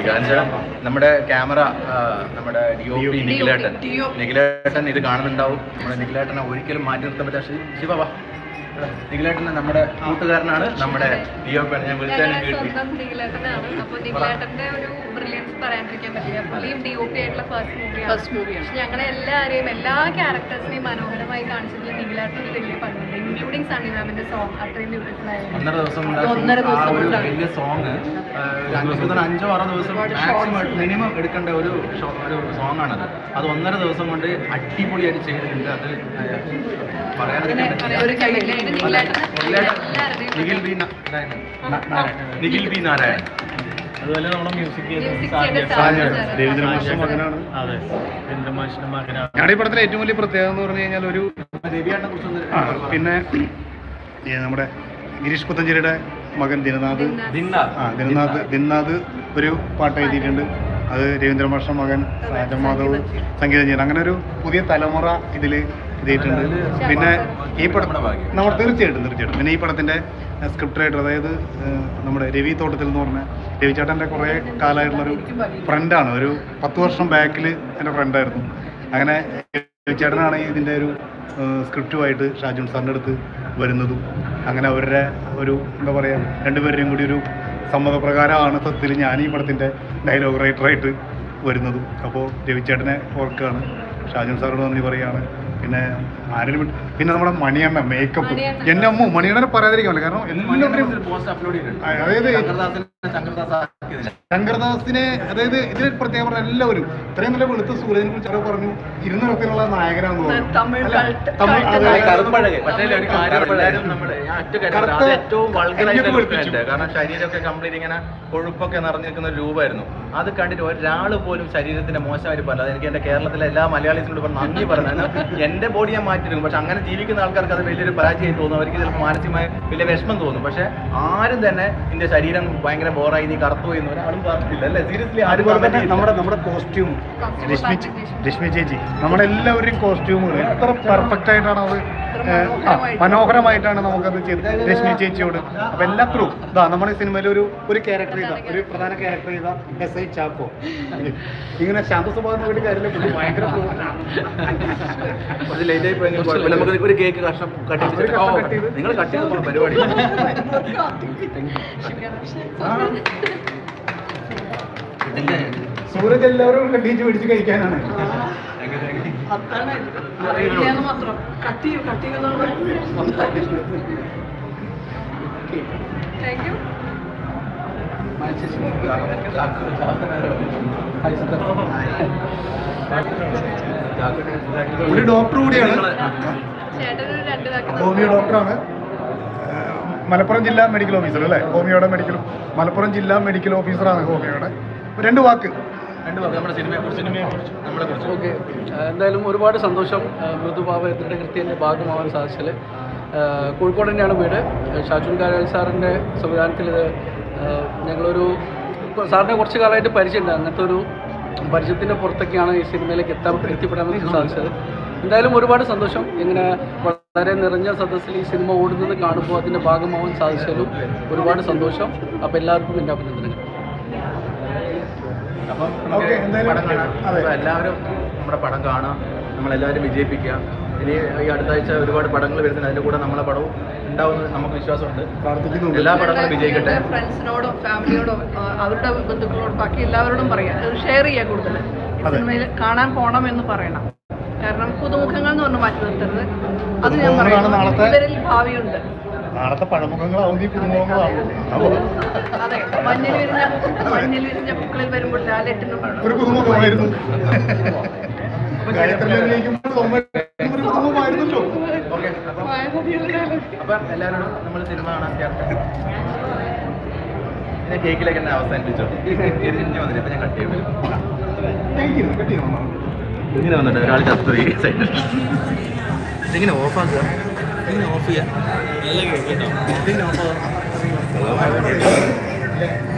കാരണം വെച്ചാൽ നമ്മുടെ ക്യാമറ നമ്മുടെ ഡി ഒ പി നിഖിലേട്ടൻ നിഖിലേട്ടൻ ഇത് കാണുന്നുണ്ടാവും നമ്മുടെ നിഖിലേട്ടനെ ഒരിക്കലും മാറ്റി നിർത്താൻ പറ്റാ ശിവ വാ നിഖിലേട്ടൻ നമ്മുടെ കൂട്ടുകാരനാണ് നമ്മുടെ ഡി ഒ പി ഞാൻ വിളിച്ചാൽ ഞങ്ങളുടെ കേട്ടി സ്വന്തം നിഖിലേട്ടനാണ് അപ്പൊ നിഖിലേട്ടന്റെ ഒരു ബ്രില്യൻസ് പറയാണ്ടിരിക്കാൻ പറ്റില്ല പുള്ളിയും ഡി ഒ പി ആയിട്ടുള്ള ഫസ്റ്റ് മൂവിയാണ് ഫസ്റ്റ് മൂവിയാണ് പക്ഷെ ഞങ്ങളെ എല്ലാവരെയും എല്ലാ ക്യാരക്ടേഴ്സിനെയും മനോഹരമായി കാണിച്ചതിൽ നിഖിലേട്ടന് വലിയ പങ്കുണ്ട് ഇൻക്ലൂഡിങ് സണ്ണി മാമിന്റെ സോങ് അത്രയും ബ്യൂട്ടിഫുൾ ആയിരുന്നു ഒന്നര ദിവസം കൊണ്ട് അത് ഒന്നര ആ ദിവസം ഒരു കൊണ്ടാണ്. വലിയ സോങ് അഞ്ചോ ആറോ ദിവസം മാക്സിമം മിനിമം എടുക്കേണ്ട ഒരു ഷോ- ഒരു സോങ് ആണത് അത് ഒന്നര ദിവസം കൊണ്ട് അടിപൊളിയായിട്ട് ചെയ്തിട്ടുണ്ട് അത് പറയാനൊക്കെ പറ്റില്ല. ഒരു കൈ നിഖിലേട്ടന് എല്ലാവരുടെയും നിഖിൽ ബി നാ- നാരായണൻ. നിഖിൽ ബി നാരായണൻ അതുപോലെ നമ്മുടെ മ്യൂസിക് മ്യൂസിക് ചെയ്ത സാജു സാർ. രവീന്ദ്രമാഷിന്റെ മകനാണ് അതെ രവീന്ദ്രമാഷിന്റെ മകനാണ് ഞങ്ങളുടെ ഈ പടത്തിലെ ഏറ്റവും വലിയ പ്രത്യേകത എന്ന് പറഞ്ഞു കഴിഞ്ഞാൽ ഒരു രവിയാട്ടിനെ കുറിച്ചൊന്ന് ആ, പിന്നെ ഈ നമ്മുടെ ഗിരീഷ് പുത്തഞ്ചേരിയുടെ മകൻ ദിനനാഥ് ആ ദിനനാഥ് ദിനനാഥ് ഒരു പാട്ട് എഴുതിയിട്ടുണ്ട് അത് രവീന്ദ്ര മാഷ മകൻ രാജൻ മാധവ് സംഗീതം ചെയ്യുന്നത് അങ്ങനെ ഒരു പുതിയ തലമുറ ഇതിൽ എഴുതിയിട്ടുണ്ട് പിന്നെ ഈ പടം നമ്മൾ തീർച്ചയായിട്ടും തീർച്ചയായിട്ടും പിന്നെ ഈ പടത്തിൻ്റെ സ്ക്രിപ്റ്റ് റൈറ്റർ അതായത് ഏഹ്, നമ്മുടെ രവി തോട്ടത്തിൽ എന്ന് പറഞ്ഞ രവിചേട്ടൻ്റെ കുറേ കാലമായിട്ടുള്ളൊരു ഫ്രണ്ടാണ് ഒരു പത്ത് വർഷം ബാക്കിൽ എൻ്റെ ഫ്രണ്ടായിരുന്നു അങ്ങനെ ചേട്ടനാണ് ഇതിൻ്റെ ഒരു സ്ക്രിപ്റ്റുമായിട്ട് ഷാജുൻ സാറിൻ്റെ അടുത്ത് വരുന്നതും അങ്ങനെ അവരുടെ ഒരു എന്താ പറയുക രണ്ടുപേരുടെയും കൂടി ഒരു സമ്മതപ്രകാരമാണ് സത്യത്തിൽ ഞാൻ ഈ പടത്തിൻ്റെ ഡയലോഗ് റൈറ്ററായിട്ട് വരുന്നതും അപ്പോൾ രവിചേട്ടനെ ഓർക്കുകയാണ് ഷാജുൻ സാറോട് നന്ദി പറയുകയാണ് പിന്നെ ആരും വിട്ട്- പിന്നെ നമ്മുടെ മണിയണ്ണ മേക്കപ്പ് മണിയണ്ണൻ. എൻ്റെ അമ്മ മണിയണ്ണനെ പറയാതിരിക്കാൻ പറ്റില്ല കാരണം എല്ലാവരും പോസ്റ്റ് അപ്ലോഡ് ചെയ്തിട്ടുണ്ട് അതായത് ശങ്കർദാസിനെ ശങ്കർദാസ് ആക്കിയതില്ല ശങ്കർദാസിനെ അതായത് ഇതിന് പ്രത്യേകം പറഞ്ഞ എല്ലാവരും ഇത്രയും നല്ല വെളുത്ത സൂര്യനെ കുറിച്ച് ആരോ പറഞ്ഞു ഇരുന്നൂറൊക്കെയുള്ള നായകനാന്ന് തോന്നുന്നു തമിഴ് അല്ല, cult- തമിഴ് cult അതെ, നായകൻ. കറുപ്പഴക് പക്ഷേ ഒരു കാര്യം എല്ലാവരും നമ്മുടെ ഞാൻ ഒറ്റ കാര്യം പറയാം. അത് ഏറ്റവും വൾഗറായിട്ട് എന്നെ വെളുപ്പിച്ചു. കാരണം ശരീരമൊക്കെ കംപ്ലീറ്റ് ഇങ്ങനെ കൊഴുപ്പൊക്കെ നിറഞ്ഞു നിൽക്കുന്ന ഒരു രൂപമായിരുന്നു അത് കണ്ടിട്ട് ഒരാൾ പോലും ശരീരത്തിന്റെ മോശമായിട്ട് പറയില്ല അത് എനിക്ക് എന്റെ കേരളത്തിലെ എല്ലാ മലയാളീസിനോട് പറഞ്ഞ് നന്ദി പറഞ്ഞു കാരണം എന്റെ ബോഡി ഞാൻ മാറ്റിയിരുന്നു പക്ഷെ അങ്ങനെ ജീവിക്കുന്ന ആൾക്കാർക്ക് അത് വലിയൊരു പരാജയം തോന്നും അവർക്ക് ചിലപ്പോൾ മാനസികമായ വലിയ വിഷമം തോന്നും പക്ഷെ ആരും തന്നെ നിന്റെ ശരീരം ഭയങ്കര ബോറായി നീ കറുത്തു പോയി എന്ന് ഒരാളും പറഞ്ഞിട്ടില്ല അല്ലേ സീരിയസ്ലി ആരും അതുപോലെ തന്നെ പറഞ്ഞിട്ടില്ല. നമ്മുടെ നമ്മുടെ കോസ്റ്റ്യൂം Costume രശ്മി ചേ- presentation. രശ്മി ചേച്ചി നമ്മുടെ എല്ലാവരുടെയും കോസ്റ്റ്യൂമുകൾ എത്ര പെർഫെക്റ്റ് ആയിട്ടാണ് അത് എത്ര ഏഹ്, ആ, മനോഹരമായിട്ട്. മനോഹരമായിട്ടാണ് നമുക്കത് ചെയ്ത് രശ്മി ചേച്ചിയോട് അപ്പൊ എല്ലാത്തിലും ഇതാ നമ്മുടെ ഈ സിനിമയിൽ ഒരു ഒരു ക്യാരക്ടർ ചെയ്ത ഒരു പ്രധാന ക്യാരക്ടർ ചെയ്ത എസ് ഐ ചാക്കോ ഇങ്ങനെ ശാന്ത സ്വഭാവം നോക്കിയിട്ട് കാര്യമില്ല പുള്ളി ഭയങ്കര കുറച്ച് ലേറ്റ് ആയി പോയെങ്കിൽ കുഴപ്പമില്ല. നമുക്ക് ഒരു കേക്ക് കഷ്ണം കട്ട് ഒരു ചെയ്തിട്ട് കഷ്ണം ഓ, cut ചെയ്ത്. നിങ്ങൾ കട്ട് ചെയ്ത പരിപാടി സൂരജ് എല്ലാവരും കണ്ടിച്ച് പിടിച്ച് കഴിക്കാനാണ് അതാണ് അറിയില്ലാന്ന് മാത്രം കട്ട് ചെയ്യൂ കട്ട് ചെയ്യുന്നുള്ള താങ്ക് യു ഒരു ഡോക്ടർ കൂടിയാണ് ചേട്ടനൊരു രണ്ട് വാക്ക് ഹോമിയോ ഡോക്ടറാണ് ഏഹ് മലപ്പുറം ജില്ലാ മെഡിക്കൽ ഓഫീസർ അല്ലേ ഹോമിയോയുടെ മെഡിക്കൽ മലപ്പുറം ജില്ലാ മെഡിക്കൽ ഓഫീസറാണ് ഹോമിയോയുടെ രണ്ട് വാക്ക് രണ്ട് വാക്ക് നമ്മുടെ സിനിമയെ കുറിച്ച് നമ്മളെ കുറിച്ച് ഓക്കെ എന്തായാലും ഒരുപാട് സന്തോഷം മൃദുഭാവയത്തിൻ്റെ കൃത്യൻ്റെ ഭാഗമാവാൻ സാധിച്ചത് കോഴിക്കോട് തന്നെയാണ് വീട് ഷാജുൻ കാരാൽ സാറിൻ്റെ സംവിധാനത്തിൽ ഇത് ഞങ്ങളൊരു ഇപ്പൊ സാറിനെ കുറച്ച് കാലമായിട്ട് പരിചയമുണ്ട് അങ്ങനത്തെ ഒരു പരിചയത്തിൻ്റെ പുറത്തൊക്കെയാണ് ഈ സിനിമയിലേക്ക് എത്താൻ എത്തിപ്പെടാൻ വേണ്ടി സാധിച്ചത് എന്തായാലും ഒരുപാട് സന്തോഷം ഇങ്ങനെ വളരെ നിറഞ്ഞ സദസ്സിൽ ഈ സിനിമ ഓടുന്നത് കാണുമ്പോൾ അതിൻ്റെ ഭാഗമാവാൻ സാധിച്ചതിലും ഒരുപാട് സന്തോഷം അപ്പോൾ എല്ലാവർക്കും എൻ്റെ അഭിനന്ദനങ്ങൾ അപ്പം ഓക്കേ, നമുക്ക് എന്തായാലും പടം കാണാം അതെ. അപ്പോൾ എല്ലാവരും നമ്മുടെ പടം കാണാം നമ്മളെല്ലാവരും വിജയിപ്പിക്കുക ഇനി ഈ അടുത്ത ആഴ്ച ഒരുപാട് പടങ്ങൾ വരുന്നുണ്ട് അതിൻ്റെ കൂടെ നമ്മളെ പടവും ഉണ്ടാവുമെന്ന് നമുക്ക് വിശ്വാസമുണ്ട് പ്രാർത്ഥിക്കുന്നുണ്ട് എല്ലാ പടങ്ങളും വിജയിക്കട്ടെ ഫ്രണ്ട്സിനോടും ഫാമിലിയോടും ആ, അവരുടെ ബന്ധുക്കളോടും ബാക്കി എല്ലാവരോടും പറയാം അത് ഷെയർ ചെയ്യുക കൂടുതൽ അതെ. സിനിമയിൽ കാണാൻ പോണം എന്ന് പറയണം കാരണം പുതുമുഖങ്ങൾ എന്ന് പറഞ്ഞ് മാറ്റി നിർത്തരുത് അത് ഞാൻ പുതുമുഖങ്ങളാണ് പറയുന്നു നാളത്തെ- ഇവരിൽ ഭാവിയുണ്ട് നാളത്തെ പഴമുഖങ്ങളാവും ഈ പുതുമുഖങ്ങളാവും അപ്പോൾ അതെ മഞ്ഞിൽ വിരിഞ്ഞ മഞ്ഞിൽ വിരിഞ്ഞ പൂക്കളിൽ വരുമ്പോൾ ലാലേട്ടനും ഒരു പുതുമുഖമായിരുന്നു ഗായത്രിയിലേക്കുമ്പോൾ സൗമ്യനും ഒരു പുതുമുഖമായിരുന്നല്ലോ ഓക്കെ അപ്പം അപ്പം എല്ലാവരോടും നമ്മൾ സിനിമ കാണാൻ ചേർത്ത് പിന്നെ കേക്കിലേക്ക് തന്നെ അവസാനിപ്പിച്ചോ ഇതിന് വന്നില്ല ഇപ്പം ഞാൻ കട്ട് ചെയ്യും താങ്ക് യു കട്ട് ചെയ്യണം ഇങ്ങനെ വന്നിട്ട് ഒരാൾ ചത്തു ഈ സൈഡിൽ ഇതിങ്ങനെ ഓഫാക്കുക ഇങ്ങനെ ഓഫ് ചെയ്യാം നല്ല കേട്ടോ ഇതിങ്ങനെ ഓഫ്